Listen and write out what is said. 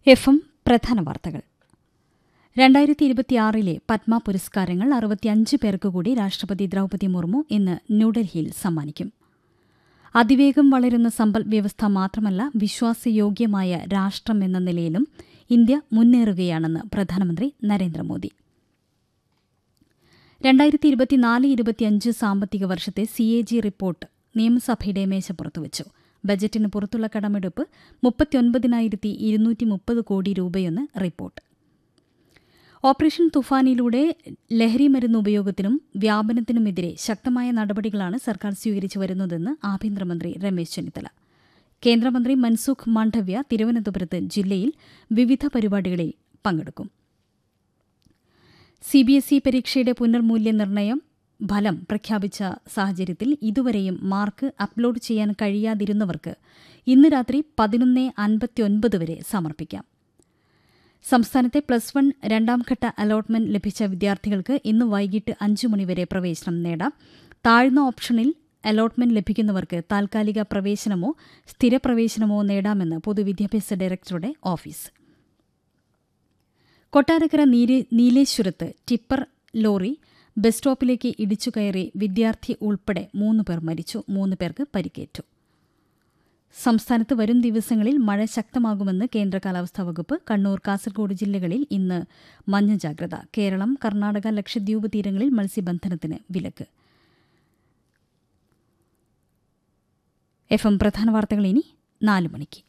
F M പ്രധാന വാർത്തകൾ രണ്ടായിരത്തി ഇരുപത്തിയാറിലെ പത്മ പുരസ്കാരങ്ങൾ അറുപത്തിയഞ്ച് പേർക്ക് കൂടി രാഷ്ട്രപതി ദ്രൌപതി മുർമു ഇന്ന് ന്യൂഡൽഹിയിൽ സമ്മാനിക്കും അതിവേഗം വളരുന്ന സമ്പദ് വ്യവസ്ഥ മാത്രമല്ല വിശ്വാസയോഗ്യമായ രാഷ്ട്രം എന്ന നിലയിലും ഇന്ത്യ മുന്നേറുകയാണെന്ന് പ്രധാനമന്ത്രി നരേന്ദ്രമോദി രണ്ടായിരത്തി ഇരുപത്തിനാല് ഇരുപത്തിയഞ്ച് സാമ്പത്തിക വർഷത്തെ സി എ ജി റിപ്പോർട്ട് നിയമസഭയുടെ മേശപ്പുറത്തുവച്ചു ബജറ്റിന് പുറത്തുള്ള കടമെടുപ്പ് മുപ്പത്തിയൊൻപതിനായിരത്തി ഇരുന്നൂറ്റി മുപ്പത് കോടി രൂപയെന്ന് റിപ്പോർട്ട് ഓപ്പറേഷൻ തുഫാനിലൂടെ ലഹരി മരുന്ന് ഉപയോഗത്തിനും വ്യാപനത്തിനുമെതിരെ ശക്തമായ നടപടികളാണ് സർക്കാർ സ്വീകരിച്ചു വരുന്നതെന്ന് ആഭ്യന്തരമന്ത്രി രമേശ് ചെന്നിത്തല കേന്ദ്രമന്ത്രി മൻസുഖ് മാണ്ഡവ്യ തിരുവനന്തപുരത്ത് ജില്ലയിൽ വിവിധ പരിപാടികളിൽ പങ്കെടുക്കും സിബിഎസ്ഇ പരീക്ഷയുടെ പുനർമൂല്യനിർണ്ണയം ഫലം പ്രഖ്യാപിച്ച സാഹചര്യത്തിൽ ഇതുവരെയും മാർക്ക് അപ്ലോഡ് ചെയ്യാൻ കഴിയാതിരുന്നവർക്ക് ഇന്ന് രാത്രി പതിനൊന്ന് അൻപത്തിയൊൻപത് വരെ സമർപ്പിക്കാം സംസ്ഥാനത്തെ പ്ലസ് വൺ രണ്ടാംഘട്ട അലോട്ട്മെന്റ് ലഭിച്ച വിദ്യാർത്ഥികൾക്ക് ഇന്ന് വൈകിട്ട് അഞ്ചു മണിവരെ പ്രവേശനം നേടാം താഴ്ന്ന ഓപ്ഷനിൽ അലോട്ട്മെന്റ് ലഭിക്കുന്നവർക്ക് താൽക്കാലിക പ്രവേശനമോ സ്ഥിരപ്രവേശനമോ നേടാമെന്ന് പൊതുവിദ്യാഭ്യാസ ഡയറക്ടറുടെ ഓഫീസ് കൊട്ടാരക്കര നീലേശ്വരത്ത് ടിപ്പർ ലോറി ബസ് സ്റ്റോപ്പിലേക്ക് ഇടിച്ചു കയറി വിദ്യാർത്ഥി ഉൾപ്പെടെ മൂന്ന് പേർ മരിച്ചു മൂന്ന് പേർക്ക് പരിക്കേറ്റു സംസ്ഥാനത്ത് വരും ദിവസങ്ങളിൽ മഴ ശക്തമാകുമെന്ന് കേന്ദ്ര കാലാവസ്ഥാ വകുപ്പ് കണ്ണൂർ കാസർഗോഡ് ജില്ലകളിൽ ഇന്ന് മഞ്ഞ ജാഗ്രത കേരളം കർണാടക ലക്ഷദ്വീപ് തീരങ്ങളിൽ മത്സ്യബന്ധനത്തിന് വിലക്ക് എഫ് എം പ്രധാന വാർത്തകൾ ഇനി നാല് മണിക്ക്